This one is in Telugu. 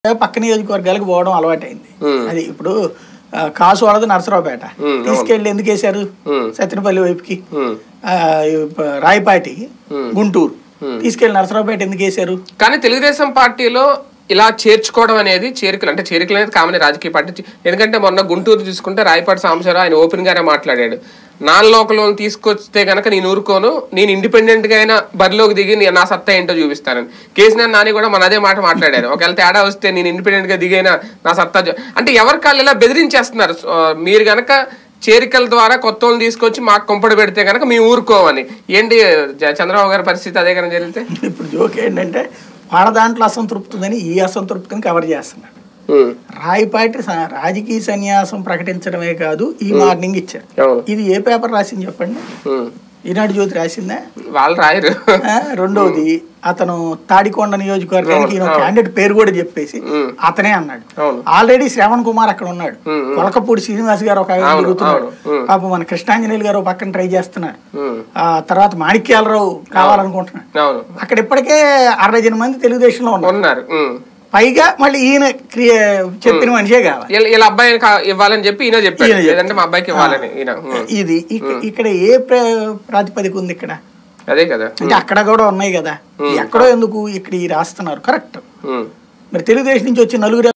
పక్క నియోజకవర్గాలకు పోవడం అలవాటైంది Hmm. అది ఇప్పుడు ఆ, కాసు వాళ్ళది నరసరావుపేట Hmm, అవును. తీసుకెళ్ళి ఎందుకు వేశారు Hmm. సత్యనపల్లి వైపుకి ఉమ్. ఆ, ఇప్ప- రాయపాటి Hmm. గుంటూరు Hmm. తీసుకెళ్ళి నరసరావుపేట ఎందుకు వేశారు కానీ తెలుగుదేశం పార్టీలో ఇలా చేర్చుకోవడం అనేది చేరికలు అంటే చేరికలు అనేది కామన్ రాజకీయ పార్టీ చే- ఎందుకంటే మొన్న గుంటూరు చూసుకుంటే రాయపాటి సాంబశివరావు ఆయన ఓపెన్ గానే మాట్లాడాడు నాన్ లోకల్ తీసుకొస్తే గనక నేను ఊరుకోను నేను ఇండిపెండెంట్ గా అయినా బరిలోకి దిగి నే- నా సత్తా ఏంటో చూపిస్తానని కేసీఆర్ నాని కూడా మన అదే మాట మాట్లాడారు ఒకవేళ తేడా వస్తే నేను ఇండిపెండెంట్ గా దిగైనా నా సత్తా చూ- అంటే ఎవరి కాళ్ళు ఇలా బెదిరించేస్తున్నారు సో, మీరు గనక చేరికల ద్వారా కొత్త వాళ్ళని తీసుకొచ్చి మాకు కొంపడి పెడితే కనుక మేము ఊరుకోమని ఏంటి జ- చంద్రబాబు గారి పరిస్థితి అదే కనుక జరిగితే ఇప్పుడు జోక్ ఏంటంటే వాళ్ళ దాంట్లో అసంతృప్తిని ఈ అసంతృప్తిని కవర్ చేస్తున్నాడు ఉమ్. రాయపాటి స- రాజకీయ సన్యాసం ప్రకటించడమే కాదు ఈ మార్నింగ్ ఇచ్చారు అవును ఇది ఏ పేపర్ రాసింది చెప్పండి ఉమ్. ఈనాడు జ్యోతి రాసిందా వాళ్ళు రాయరు ఆ, రెండోది అతను తాడికొండ నియోజకవర్గానికి ఈయన క్యాండిడేట్ పేరు కూడా చెప్పేసి ఉమ్. అతనే అన్నాడు అవును ఆల్రెడీ శ్రవణ్ కుమార్ అక్కడ ఉన్నాడు ఉమ్, ఉమ్. కొలకపూడి శ్రీనివాస్ గారు ఒక ఆయన అవును, తిరుగుతున్నాడు అవును, ఉమ్. పాపం మన కృష్ణాంజనేయులు గారు ఒక పక్కన ట్రై చేస్తున్నారు ఉమ్. ఆ తర్వాత మాణిక్యాలరావు కావాలనుకుంటున్నాడు అవును అక్కడ ఇప్పటికే అరవై జన మంది తెలుగుదేశంలో ఉన్నారు ఉన్నారు ఉమ్. పైగా మళ్ళీ ఈయన క్రియ చెప్పిన మనిషే కావాలి వీళ్ళ వీళ్ళ అబ్బాయిని కా- ఇవ్వాలని చెప్పి ఈయన చెప్పాడు ఈయన చెప్పాడు. లేదంటే మా అబ్బాయికి ఇవ్వాలని ఈయన ఉమ్. ఇది ఇక- ఇక్కడ ఏ ప్ర- ప్రాతిపదిక ఉంది ఇక్కడ అదే కదా అంటే అక్కడ కూడా ఉన్నాయి కదా ఎక్కడో ఎందుకు ఇక్కడ ఈ రాస్తున్నారు కరెక్ట్ ఉమ్. మరి తెలుగుదేశం నుంచి వచ్చి నలుగురు